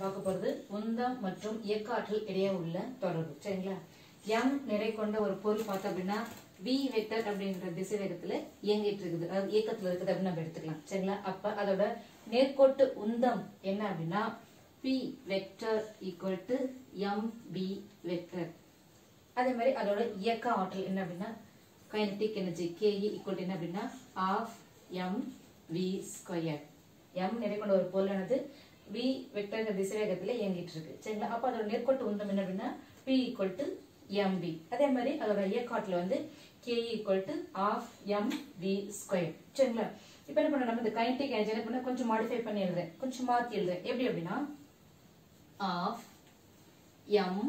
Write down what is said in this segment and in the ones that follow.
பார்க்க போறது உந்தம் மற்றும் இயக்க ஆற்றல் இடையே உள்ள தொடர்பு சரிங்களா எம் நிறை கொண்ட ஒரு பொருள் பார்த்தோம் அப்படின்னா வி வெக்டர் அப்படின்ற திசை வேகத்துல இயங்கிட்டு இருக்குது அதாவது இயக்கத்துல இருக்குது அப்படின்னு நம்ம எடுத்துக்கலாம் சரிங்களா அப்ப அதோட நேர்கோட்டு உந்தம் என்ன அப்படின்னா P vector equal to M P vector அதே மாதிரி அதோட இயக்க ஆற்றல் என்ன அப்படின்னா கைனடிக் எனர்ஜி கேஇ ஈக்குவல் என்ன அப்படின்னா half M V square M நிறை கொண்ட ஒரு பொருளானது வி வெக்டர் திசைவேகத்துல இயங்கிட்டு இருக்கு சரிங்களா அப்ப அதோட நேர்கோட்டு உந்தம் என்ன அப்படின்னா பி ஈக்குவல் டு எம்பி அதே மாதிரி அதோட இயக்காட்டுல வந்து K equal to half M V square சரிங்களா இப்ப என்ன பண்ண நம்ம இந்த கைனடிக் எனர்ஜி என்ன பண்ண கொஞ்சம் மாடிஃபை பண்ணி எழுதுறேன் கொஞ்சம் மாத்தி எழுதுறேன் எப்படி அப்படின்னா half M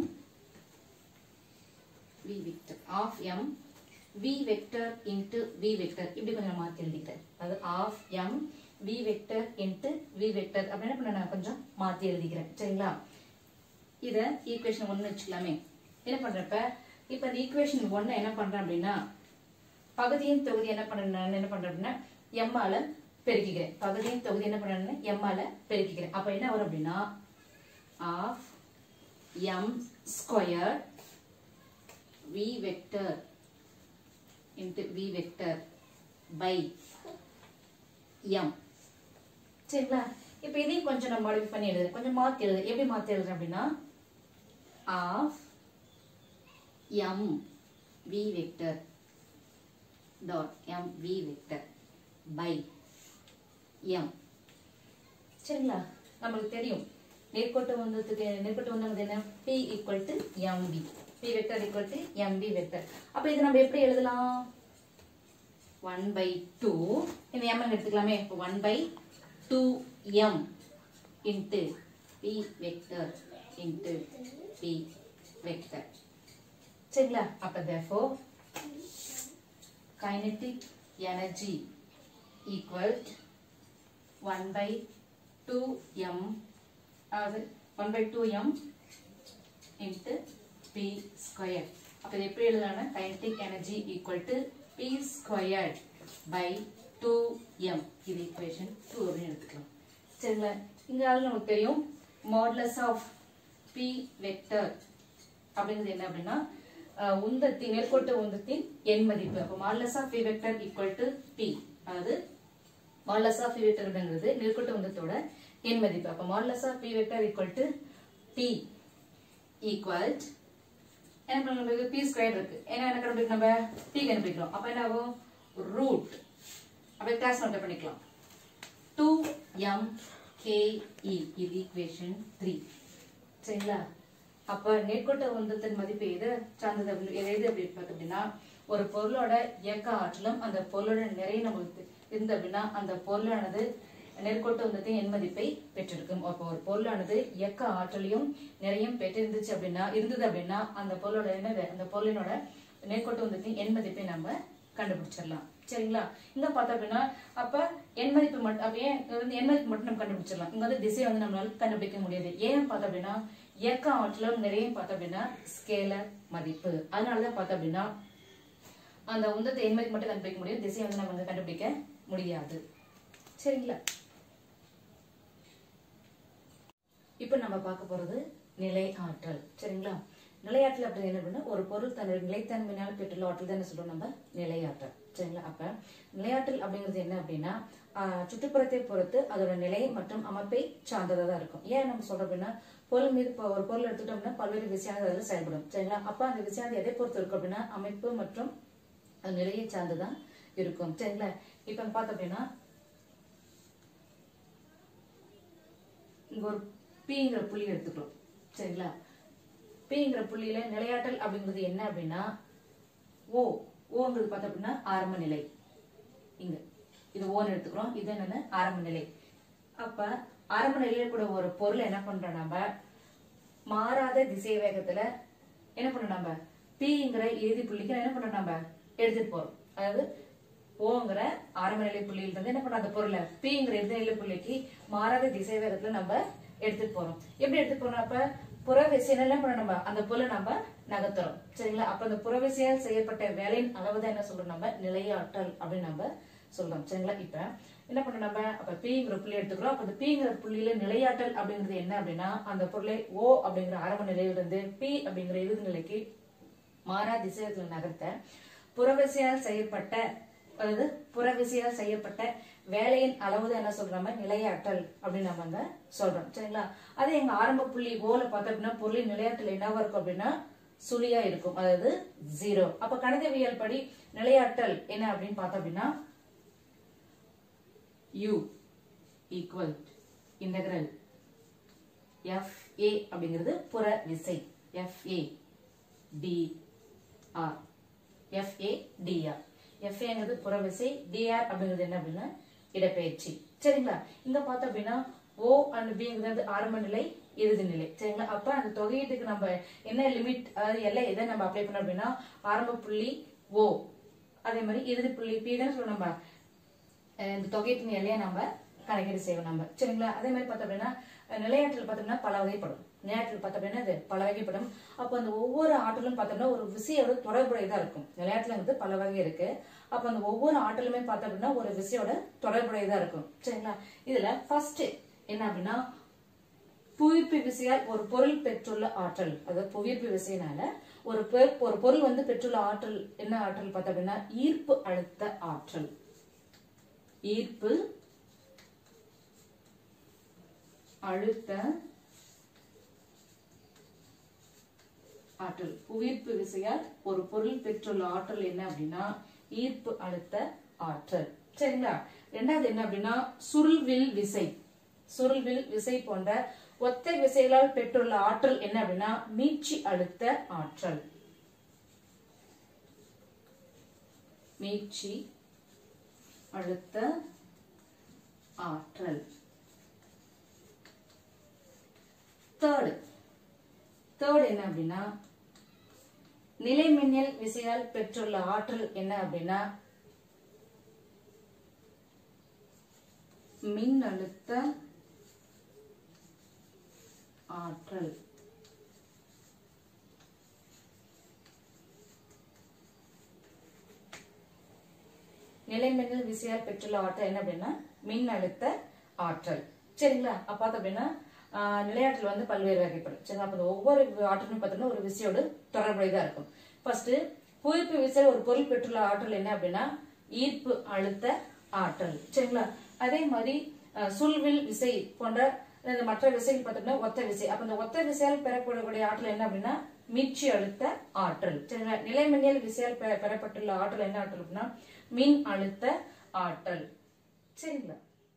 v vector of m v vector into v vector இப்படி கொஞ்சம் மாத்தி எழுதிக்கிறேன் அது of m v vector into v vector அப்படின்னு பண்ண நான் கொஞ்சம் மாத்தி எழுதிக்கிறேன் சரிங்களா இத ஈக்குவேஷன் ஒன்னு வச்சுக்கலாமே என்ன பண்றப்ப இப்ப இந்த ஈக்குவேஷன் ஒன்னு என்ன பண்றேன் அப்படின்னா பகுதியின் தொகுதி என்ன பண்றேன் நான் என்ன பண்றேன் அப்படின்னா m ஆல பெருக்கிக்கிறேன் பகுதியின் தொகுதி என்ன பண்றேன்னு m ஆல பெருக்கிக்கிறேன் அப்ப என்ன வரும் அப்படின்னா half m square v vector into v vector by m சரிங்களா இப்போ இதையும் கொஞ்சம் நம்ம மாடிஃபை பண்ணி எழுது கொஞ்சம் மாத்தி எழுது எப்படி மாத்தி எழுதுறேன் அப்படின்னா half m v vector dot m v vector by m சரிங்களா நம்மளுக்கு தெரியும் நேர்கோட்டு வந்ததுக்கு நேர்கோட்டு வந்தது என்ன p equal to mb p vector equal to mb vector அப்ப இது நம்ம எப்படி எழுதலாம் 1 by 2 இந்த m அங்க எடுத்துக்கலாமே இப்போ 1 by 2m into p vector into p vector சரிங்களா அப்ப therefore kinetic energy equal 1 by 2m அதாவது 1 by 2m into p square அப்ப இது எப்படி எழுதலாம்னா kinetic energy equal to p squared by 2m இது equation 2 அப்படின்னு எடுத்துக்கலாம் சரிங்களா இங்க ஆளு நமக்கு தெரியும் modulus of p vector அப்படிங்கிறது என்ன அப்படின்னா அஹ், உந்தத்தின் நேர்கோட்டு உந்தத்தின் எண் மதிப்பு அப்ப modulus of p vector equal to p அதாவது மாடலஸ் ஆஃப் பி வெக்டர் அப்படிங்கிறது நேர்கோட்டு உந்தத்தோட எண் மதிப்பு அப்ப modulus of P vector equal to P equal என்ன பண்ண நம்மளுக்கு பி ஸ்கொயர் இருக்கு ஏன்னா என்ன கண்டுபிடிக்க நம்ம பி கண்டுபிடிக்கிறோம் அப்ப என்ன ஆகும் ரூட் அப்ப கிளாஸ் நோட் பண்ணிக்கலாம் டூ எம் கே இ இது ஈக்குவேஷன் த்ரீ சரிங்களா அப்ப நேர்கோட்ட உந்தத்தின் மதிப்பு எது சார்ந்தது அப்படி எது எது அப்படி பார்த்தோம் அப்படின்னா ஒரு பொருளோட இயக்க ஆற்றலும் அந்த பொருளோட நிறைய நம்மளுக்கு இருந்து அப்படின்னா அந்த பொருளானது நேர்கோட்டு உந்தத்தின் எண் மதிப்பை பெற்றிருக்கும் அப்போ ஒரு பொருளானது இயக்க ஆற்றலையும் நிறையும் பெற்றிருந்துச்சு அப்படின்னா இருந்தது அப்படின்னா அந்த பொருளோட என்னது அந்த பொருளினோட நேர்கோட்டு உந்தத்தின் எண் மதிப்பை நம்ம கண்டுபிடிச்சிடலாம் சரிங்களா இங்க பார்த்தோம் அப்படின்னா அப்ப எண் மதிப்பு மட்டும் அப்ப ஏன் இது வந்து எண் மதிப்பு மட்டும் நம்ம கண்டுபிடிச்சிடலாம் இங்க வந்து திசை வந்து நம்மளால கண்டுபிடிக்க முடியாது ஏன் பார்த்தோம் அப்படின்னா இயக்க ஆற்றலும் நிறைய பார்த்தோம் அப்படின்னா ஸ்கேலர் மதிப்பு அதனாலதான் பார்த்தோம் அப்படின்னா அந்த உந்தத்தை எண் மதிப்பு மட்டும் கண்டுபிடிக்க முடியும் திசை வந்து நம்ம வந்து கண்டுபிடிக்க முடியாது சரிங்களா இப்போ நம்ம பார்க்க போறது நிலை ஆற்றல் சரிங்களா நிலையாற்றல் அப்படி என்ன அப்படின்னா ஒரு பொருள் தன் நிலைத்தன்மையினால் பெற்றுள்ள ஆற்றல் தான் என்ன சொல்றோம் நம்ம நிலையாற்றல் சரிங்களா அப்ப நிலையாற்றல் அப்படிங்கிறது என்ன அப்படின்னா ஆஹ், சுற்றுப்புறத்தை பொறுத்து அதோட நிலை மற்றும் அமைப்பை சார்ந்ததா தான் இருக்கும் ஏன் நம்ம சொல்றோம் அப்படின்னா பொருள் மீது இப்போ ஒரு பொருள் எடுத்துட்டோம் அப்படின்னா பல்வேறு விசையானது அதில் செயல்படும் சரிங்களா அப்ப அந்த விசையானது எதை பொறுத்து இருக்கும் அப்படின்னா அமைப்பு மற்றும் அது நிலையை சார்ந்துதான் இருக்கும் சரிங்களா இப்ப அங்க பார்த்தோம் அப்படின்னா இங்க ஒரு பிங்கிற புள்ளி எடுத்துக்கிறோம் சரிங்களா பிங்கிற புள்ளியில நிலையாற்றல் அப்படிங்கிறது என்ன அப்படின்னா ஓ ஓங்கிறது பார்த்தோம் அப்படின்னா ஆரம்ப நிலை இங்க இது ஓன்னு எடுத்துக்கிறோம் இது என்னன்னு ஆரம்ப நிலை அப்ப ஆரம்ப நிலையில கூட ஒரு பொருள் என்ன பண்றோம் நம்ம மாறாத திசை வேகத்துல என்ன பண்றோம் நம்ம பிங்கிற இறுதி புள்ளிக்கு என்ன பண்றோம் நம்ம எடுத்துட்டு போறோம் அதாவது ஓங்கிற ஆரம்ப நிலை புள்ளியில இருந்து என்ன பண்றோம் அந்த பொருளை பிங்கிற இறுதி நிலை புள்ளிக்கு மாறாத திசை வேகத்துல நம்ம எடுத்துட்டு போறோம் எப்படி எடுத்துட்டு போறோம் அப்ப புறவிசையில என்ன பண்ண நம்ம அந்த பொருளை நம்ம நகர்த்துறோம் சரிங்களா அப்ப அந்த புறவிசையால் செய்யப்பட்ட வேலையின் அளவு தான் என்ன சொல்றோம் நம்ம நிலையாற்றல் அப்படின்னு நம்ம சொல்றோம் சரிங்களா இப்ப என்ன பண்ண நம்ம அப்ப பிங்கிற புள்ளி எடுத்துக்கிறோம் அப்ப அந்த பிங்கிற புள்ளியில நிலையாற்றல் அப்படிங்கிறது என்ன அப்படின்னா அந்த பொருளை ஓ அப்படிங்கிற ஆரம்ப நிலையிலிருந்து பி அப்படிங்கிற இறுதி நிலைக்கு மாறா திசையத்தில் நகர்த்த புறவிசையால் செய்யப்பட்ட அதாவது புறவிசையால் செய்யப்பட்ட வேலையின் அளவு என்ன சொல்றோம் நிலையாற்றல் அப்படின்னு நம்ம அங்க சொல்றோம் சரிங்களா அதே எங்க ஆரம்ப புள்ளி ஓல பார்த்தோம் அப்படின்னா பொருளின் நிலையாற்றல் என்னவா இருக்கும் அப்படின்னா சுழியா இருக்கும் அதாவது ஜீரோ அப்ப கணிதவியல் படி நிலையாற்றல் என்ன அப்படின்னு பார்த்தோம் அப்படின்னா u equal integral F A அப்படிங்கிறது புற விசை F A D R F A DR F ஏங்கிறது புற விசை டிஆர் அப்படிங்கிறது என்ன அப்படின்னா இடப்பெயர்ச்சி சரிங்களா இங்க பார்த்தோம் அப்படின்னா ஓ அண்ட் பிங்கிறது ஆரம்ப நிலை இறுதி நிலை சரிங்களா அப்ப அந்த தொகையீட்டுக்கு நம்ம என்ன லிமிட் அதாவது எல்லை எதை நம்ம அப்ளை பண்ணோம் அப்படின்னா ஆரம்ப புள்ளி ஓ அதே மாதிரி இறுதி புள்ளி பி தானே சொல்றோம் நம்ம அஹ் இந்த தொகையீட்டின் எல்லையை நம்ம கணக்கீடு செய்வோம் நம்ம சரிங்களா அதே மாதிரி பார்த்தோம் அப்படின்னா அஹ் நிலையாற்றல் பார்த்தோம்னா பல வகைப்படும் நிலையாற்றல் பார்த்தோம் அப்படின்னா இது பல வகைப்படும் அப்போ அந்த ஒவ்வொரு ஆற்றலும் பார்த்தோம்னா ஒரு விசையோட தொடர்புடையதா இருக்கும் நிலையாற்றல் பல வகை இருக்கு அப்போ அந்த ஒவ்வொரு ஆற்றலுமே பார்த்தோம் அப்படின்னா ஒரு விசையோட தொடர்புடையதா இருக்கும் சரிங்களா இதுல ஃபர்ஸ்ட் என்ன அப்படின்னா புவிப்பு விசையால் ஒரு பொருள் பெற்றுள்ள ஆற்றல் அதாவது புவியீர்ப்பு விசையினால ஒரு பெ- ஒரு பொருள் வந்து பெற்றுள்ள ஆற்றல் என்ன ஆற்றல் பார்த்தோம் அப்படின்னா ஈர்ப்பு அழுத்த ஆற்றல் ஈர்ப்பு அழுத்த ஆற்றல் புவியீர்ப்பு விசையால் ஒரு பொருள் பெற்றுள்ள ஆற்றல் என்ன அப்படின்னா ஈர்ப்பு அழுத்த ஆற்றல் சரிங்களா ரெண்டாவது என்ன அப்படின்னா சுருள்வில் விசை சுருள்வில் விசை போன்ற ஒத்த விசைகளால் பெற்றுள்ள ஆற்றல் என்ன அப்படின்னா மீட்சி அழுத்த ஆற்றல் மீட்சி அழுத்த ஆற்றல் தேர்டு தேர்ட் என்ன அப்படின்னா நிலைமின்னல் விசையால் பெற்றுள்ள ஆற்றல் என்ன அப்படின்னா மின்னழுத்த ஆற்றல் நிலைமின்னல் விசையால் பெற்றுள்ள ஆற்றல் என்ன அப்படின்னா மின்னழுத்த ஆற்றல் சரிங்களா அப்ப பார்த்தோம் அப்படின்னா ஆஹ், நிலையாற்றல் வந்து பல்வேறு வகைப்படும் சரிங்களா அப்ப இந்த ஒவ்வொரு ஆற்றலும் பார்த்தோம்னா ஒரு விசையோடு தொடர்புடையதா இருக்கும் ஃபர்ஸ்ட் புவிப்பு விசையில் ஒரு பொருள் பெற்றுள்ள ஆற்றல் என்ன அப்படின்னா ஈர்ப்பு அழுத்த ஆற்றல் சரிங்களா அதே மாதிரி அஹ், சுழ்வில் விசை போன்ற இந்த மற்ற விசைகள் பார்த்தோம்னா ஒத்த விசை அப்ப இந்த ஒத்த விசையால் பெறக்கூடிய ஆற்றல் என்ன அப்படின்னா மீட்சி அழுத்த ஆற்றல் சரிங்களா நிலைமின்னல் விசையால் பெ- பெறப்பட்டுள்ள ஆற்றல் என்ன ஆற்றல் அப்படின்னா மின் அழுத்த ஆற்றல் சரிங்களா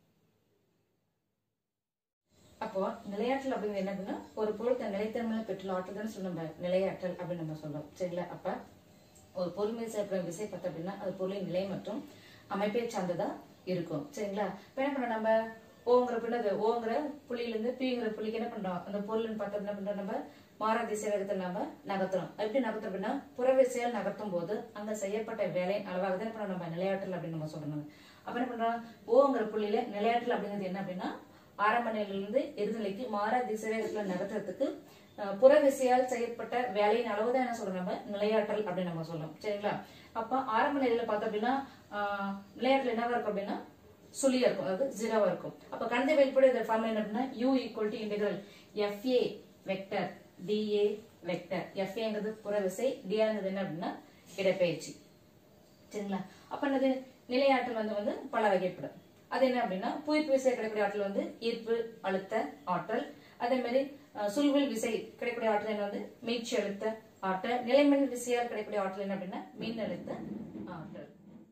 அப்போ நிலையாற்றல் அப்படிங்கிறது என்ன அப்படின்னா ஒரு பொருள் தன் நிலைத்தன்மையில பெற்றுள்ள ஆற்றல் தான் சொல்லி நம்ம நிலையாற்றல் அப்படின்னு நம்ம சொல்றோம் சரிங்களா அப்ப ஒரு பொருள் மீது செயல்படும் விசை பார்த்தோம் அப்படின்னா அது பொருளின் நிலை மற்றும் அமைப்பை சார்ந்ததா இருக்கும் சரிங்களா இப்ப என்ன பண்ண நம்ம ஓங்கிற பின்னது ஓங்கிற புள்ளியிலிருந்து பிங்கிற புள்ளிக்கு என்ன பண்றோம் அந்த பொருள்னு பார்த்தோம் என்ன பண்றோம் நம்ம மாறா திசை வேகத்தில் நம்ம நகர்த்துறோம் எப்படி நகர்த்துறோம் அப்படின்னா புறவிசையால் நகர்த்தும் போது அங்க செய்யப்பட்ட வேலையின் அளவாக தான் என்ன பண்றோம் நம்ம நிலையாற்றல் அப்படின்னு நம்ம சொல்றோம் அப்ப என்ன பண்றோம் ஓங்கிற புள்ளியில நிலையாற்றல் அப்படிங்கிறது என்ன அப்படின்னா ஆரம்ப நிலையிலிருந்து இறுதிநிலைக்கு மாறா திசை வேகத்துல நகர்த்துறதுக்கு அஹ், புற விசையால் செய்யப்பட்ட வேலையின் அளவு தான் என்ன சொல்றோம் நம்ம நிலையாற்றல் அப்படின்னு நம்ம சொல்றோம் சரிங்களா அப்ப ஆரம்ப நிலையில பார்த்தோம் அப்படின்னா ஆஹ், நிலையாற்றல் என்னவா இருக்கும் அப்படின்னா சுழியா இருக்கும் அதாவது ஜீரோவா இருக்கும் அப்ப கணித வெளிப்படை இந்த ஃபார்முலா என்ன அப்படின்னா u equal to integral FA vector DA vector எஃப்ஏங்கிறது புற விசை டிஆங்கிறது என்ன அப்படின்னா இடப்பெயர்ச்சி சரிங்களா அப்ப என்னது நிலையாற்றல் வந்து வந்து பல வகைப்படும் அது என்ன அப்படின்னா புவிப்பு விசை கிடைக்கக்கூடிய ஆற்றல் வந்து ஈர்ப்பு அழுத்த ஆற்றல் அதே மாதிரி அஹ், சுழ்வில் விசை கிடைக்கக்கூடிய ஆற்றல் என்ன வந்து மீட்சி அழுத்த ஆற்றல் நிலைமின் விசையால் கிடைக்கக்கூடிய ஆற்றல் என்ன அப்படின்னா மின் அழுத்த ஆற்றல்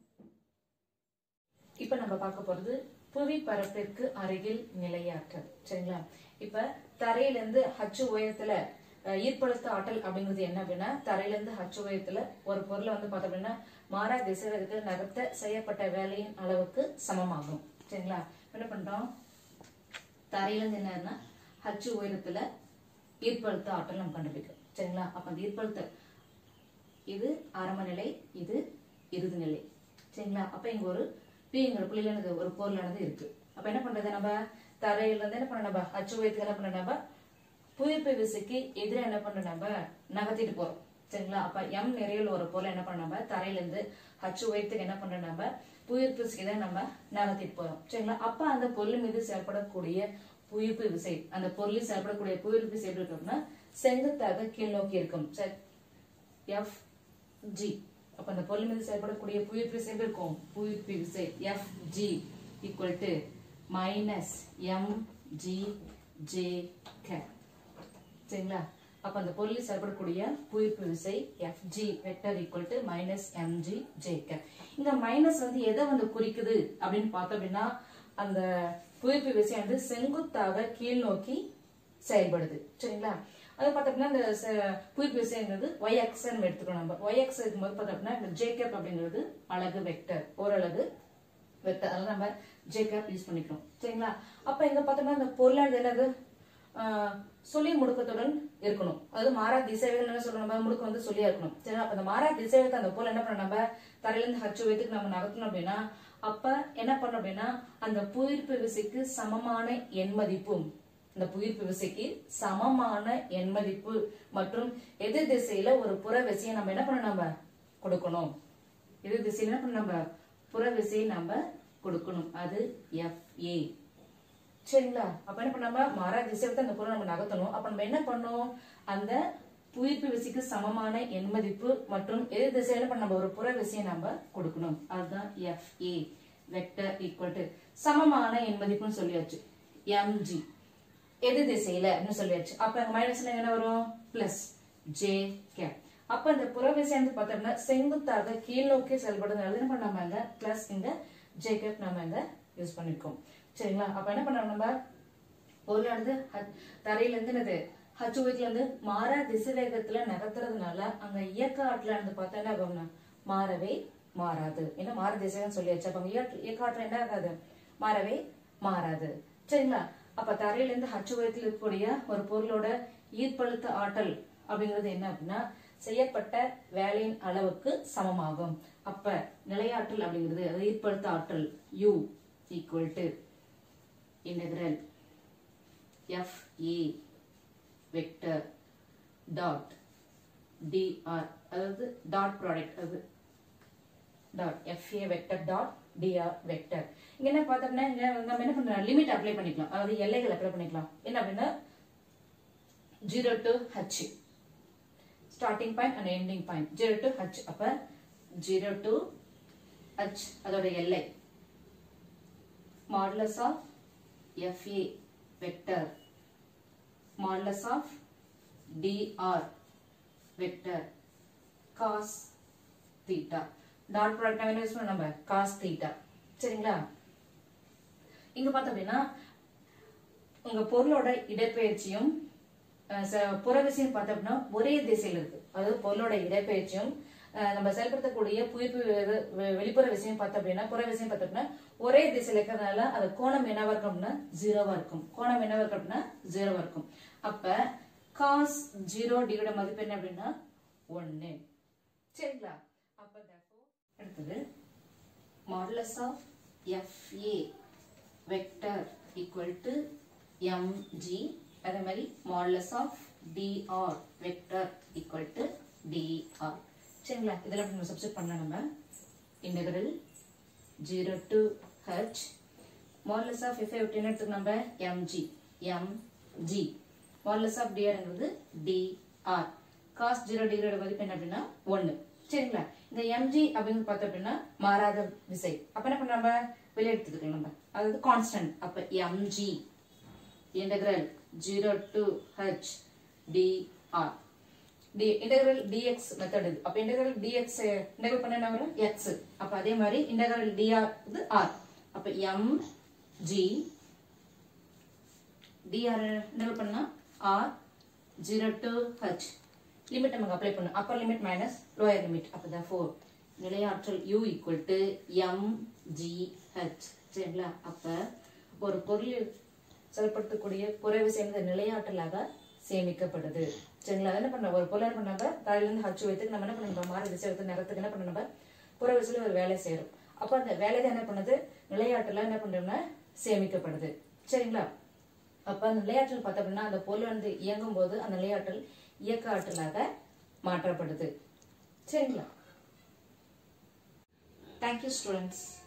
இப்ப நம்ம பார்க்க போறது புவி பரப்பிற்கு அருகில் நிலையாற்றல் சரிங்களா இப்ப தரையில இருந்து ஹச்சு உயரத்துல அஹ், ஈர்ப்பழுத்த ஆற்றல் அப்படிங்கிறது என்ன அப்படின்னா தரையில இருந்து ஹச்சு உயரத்துல ஒரு பொருளை வந்து பார்த்தோம் அப்படின்னா மாறா திசைகளுக்கு நகர்த்த செய்யப்பட்ட வேலையின் அளவுக்கு சமமாகும் சரிங்களா என்ன பண்றோம் தரையில இருந்து என்னன்னா ஹச்சு உயரத்துல ஈர்ப்பழுத்த ஆற்றல் நம்ம கண்டுபிடிக்கும் சரிங்களா அப்ப அந்த ஈர்ப்பழுத்த இது ஆரம்ப நிலை இது இறுதி நிலை சரிங்களா அப்ப இங்க ஒரு பிங்கிற புள்ளியிலானது ஒரு பொருளானது இருக்கு அப்ப என்ன பண்றது நம்ம தரையில இருந்து என்ன பண்ண நம்ம அச்சு வயத்துக்கு என்ன பண்ண நம்ம புவிப்பு விசைக்கு எதிராக என்ன பண்ண நம்ம நகர்த்திட்டு போறோம் சரிங்களா அப்ப எம் நிறையில் ஒரு பொருள் என்ன பண்ண நம்ம தரையில இருந்து ஹச்சு உயரத்துக்கு என்ன பண்றோம் நம்ம புவியீர்ப்பு விசை தான் நம்ம நகர்த்திட்டு போறோம் சரிங்களா அப்ப அந்த பொருள் மீது செயல்படக்கூடிய புவியீர்ப்பு விசை அந்த பொருளில் செயல்படக்கூடிய புவியீர்ப்பு விசை எப்படி இருக்கும்னா செங்குத்தாக கீழ் நோக்கி இருக்கும் சரி எஃப் ஜி அப்ப அந்த பொருள் மீது செயல்படக்கூடிய புவியீர்ப்பு விசை எப்படி இருக்கும் புவியீர்ப்பு விசை F G equal to minus M G J K சரிங்களா அப்ப அந்த பொருளில் செயல்படக்கூடிய புவியீர்ப்பு விசை Fg vector equal to minus MG ஜேக்க இங்க மைனஸ் வந்து எதை வந்து குறிக்குது அப்படின்னு பார்த்தோம் அப்படின்னா அந்த புவியீர்ப்பு விசை வந்து செங்குத்தாக கீழ் நோக்கி செயல்படுது சரிங்களா அது பார்த்தோம்னா இந்த ச- புவியீர்ப்பு விசைங்கிறது ஒய் எக்ஸ் நம்ம எடுத்துக்கணும் நம்ம ஒய் எக்ஸ் இருக்கும்போது பார்த்தோம்னா இந்த ஜேக்கப் அப்படிங்கிறது அழகு வெக்டர் ஓரளவு வெக்டர் அதெல்லாம் நம்ம ஜேக்கப் யூஸ் பண்ணிக்கிறோம் சரிங்களா அப்ப இங்க பார்த்தோம்னா இந்த பொருளானது என்னது ஆஹ் சொல்லி முடுக்கத்துடன் இருக்கணும் அது மாறா திசைவேகம் என்ன சொல்லணும் நம்ம முடுக்கம் வந்து சொல்லியா இருக்கணும் சரி அப்ப அந்த மாறா திசைவேகத்தை அந்த பொருள் என்ன பண்ண நம்ம தரையில இருந்து ஹச்சு வயதுக்கு நம்ம நகர்த்தணும் அப்படின்னா அப்ப என்ன பண்ணணும் அப்படின்னா அந்த புவியீர்ப்பு விசைக்கு சமமான எண் மதிப்பும் இந்த புவியீர்ப்பு விசைக்கு சமமான எண் மதிப்பு மற்றும் எதிர் திசையில ஒரு புற விசையை நம்ம என்ன பண்ணணும் நம்ம கொடுக்கணும் எதிர் திசையில என்ன பண்ணணும் நம்ம புற விசையை நம்ம கொடுக்கணும் அது எஃப் ஏ சரிங்களா அப்ப என்ன பண்ணாம மாறா திசையில அந்த பொருளை நம்ம நகர்த்தணும் அப்ப நம்ம என்ன பண்ணோம் அந்த புவியீர்ப்பு விசைக்கு சமமான எண் மதிப்பு மற்றும் எதிர் திசையில பண்ண நம்ம ஒரு புற விசையை நம்ம கொடுக்கணும் அதுதான் F A vector equal to சமமான எண் மதிப்புன்னு சொல்லியாச்சு எம்ஜி எதிர் திசையில அப்படின்னு சொல்லியாச்சு அப்ப அங்க மைனஸ்ல என்ன வரும் பிளஸ் ஜே கே அப்ப இந்த புற விசை வந்து பார்த்தோம்னா செங்குத்தாக கீழ் நோக்கி செயல்படுறதுனால என்ன பண்ணாம இந்த பிளஸ் இந்த ஜே கேப் நம்ம இந்த யூஸ் பண்ணிருக்கோம் சரிங்களா அப்ப என்ன பண்ணோம் நம்ம பொருளானது ஹ- தரையில இருந்து என்னது ஹச்சு வீட்டுல இருந்து மாறா திசை வேகத்துல நகர்த்துறதுனால அங்க இயக்க ஆற்றல இருந்து பார்த்தா என்ன ஆகும்னா மாறவே மாறாது ஏன்னா மாற திசைன்னு சொல்லியாச்சு அப்ப அங்க இயக்க இயக்க ஆற்றல் என்ன ஆகாது மாறவே மாறாது சரிங்களா அப்ப தரையில இருந்து ஹச்சு உயரத்தில் இருக்கக்கூடிய ஒரு பொருளோட ஈர்ப்பழுத்த ஆற்றல் அப்படிங்கிறது என்ன அப்படின்னா செய்யப்பட்ட வேலையின் அளவுக்கு சமமாகும் அப்ப நிலையாற்றல் அப்படிங்கிறது அது ஈர்ப்பழுத்த ஆற்றல் U equal to integral f a vector dot dr அதாவது டாட் ப்ராடக்ட் அது dot F A vector dot DR vector இங்க என்ன பார்த்தோம்னா இங்க நம்ம என்ன பண்றோம் லிமிட் அப்ளை பண்ணிக்கலாம் அதாவது எல்லைகள் அப்ளை பண்ணிக்கலாம் என்ன அப்படின்னா zero to H starting point and ending point zero to H அப்ப ஜீரோ டு ஹச் அதோட எல்லை modulus of FA vector modulus of dr vector cos theta dot product நம்ம என்ன யூஸ் பண்ண நம்ம cos theta சரிங்களா இங்க பார்த்தோம் அப்படின்னா உங்க பொருளோட இடப்பெயர்ச்சியும் அஹ், ச- புறவிசையும் பார்த்தோம் அப்படின்னா ஒரே திசையில இருக்கு அதாவது பொருளோட இடப்பெயர்ச்சியும் அஹ், நம்ம செயல்படுத்தக்கூடிய புவிப்பு வெ- வெ- வெளிப்புற விஷயம் பார்த்தோம் அப்படின்னா புற விஷயம் பார்த்தோம் அப்படின்னா ஒரே திசையில இருக்கிறதுனால அது கோணம் என்னவா இருக்கும் அப்படின்னா ஜீரோவா இருக்கும் கோணம் என்னவா இருக்கும் அப்படின்னா ஜீரோவா இருக்கும் அப்ப காஸ் ஜீரோ டியோட மதிப்பு என்ன அப்படின்னா ஒன்னு சரிங்களா அப்ப therefore, அடுத்தது modulus of FA vector equal to MG அதே மாதிரி modulus of DR vector equal to DR சரிங்களா இதெல்லாம் நம்ம சப்ஸ்டிட் பண்ணலாம் நம்ம integral zero to H modulus of FA என்ன எடுத்துக்கணும் நம்ம எம்ஜி எம்ஜி மாடுலஸ் ஆஃப் டிஆர்ங்கிறது டிஆர் காஸ் ஜீரோ டிகிரியோட மதிப்பு என்ன அப்படின்னா ஒன்னு சரிங்களா இந்த எம்ஜி அப்படின்னு பார்த்தோம் அப்படின்னா மாறாத விசை அப்ப என்ன பண்ண நம்ம வெளியே எடுத்துக்கலாம் நம்ம அதாவது கான்ஸ்டன்ட் அப்ப MG integral zero to H DR D integral DX method இது அப்ப இன்டெகிரல் டிஎக்ஸ் இன்டெகிரல் பண்ண என்ன வரும் எக்ஸ் அப்ப அதே மாதிரி இன்டெகிரல் டிஆர் இது ஆர் அப்ப எம் ஜி டிஆர் இன்டெகிரல் பண்ணா R zero to H limit நமக்கு அப்ளை பண்ணும் upper limit minus lower limit அப்போ தான் ஃபோர் நிலையாற்றல் U equal to M G H சரிங்களா அப்போ ஒரு பொருள் செயல்படுத்தக்கூடிய புறவி சேர்ந்த நிலையாற்றலாக சேமிக்கப்படுது சரிங்களா அது என்ன பண்ண ஒரு பொருள் பண்ண நம்ம தலையிலேருந்து ஹச்சு வைத்துக்கு நம்ம என்ன பண்ண மாறி திசை எடுத்து நேரத்துக்கு என்ன பண்ண நம்ம புறவிசையில் ஒரு வேலை செய்யறோம் அப்போ அந்த வேலை தான் என்ன பண்ணுது நிலையாற்றலா என்ன பண்றோம்னா சேமிக்கப்படுது சரிங்களா அப்ப அந்த நிலையாற்றல் பார்த்தோம் அப்படின்னா அந்த பொருள் வந்து இயங்கும் போது அந்த நிலையாற்றல் இயக்க ஆற்றலாக மாற்றப்படுது சரிங்களா தேங்க்யூ ஸ்டூடெண்ட்ஸ்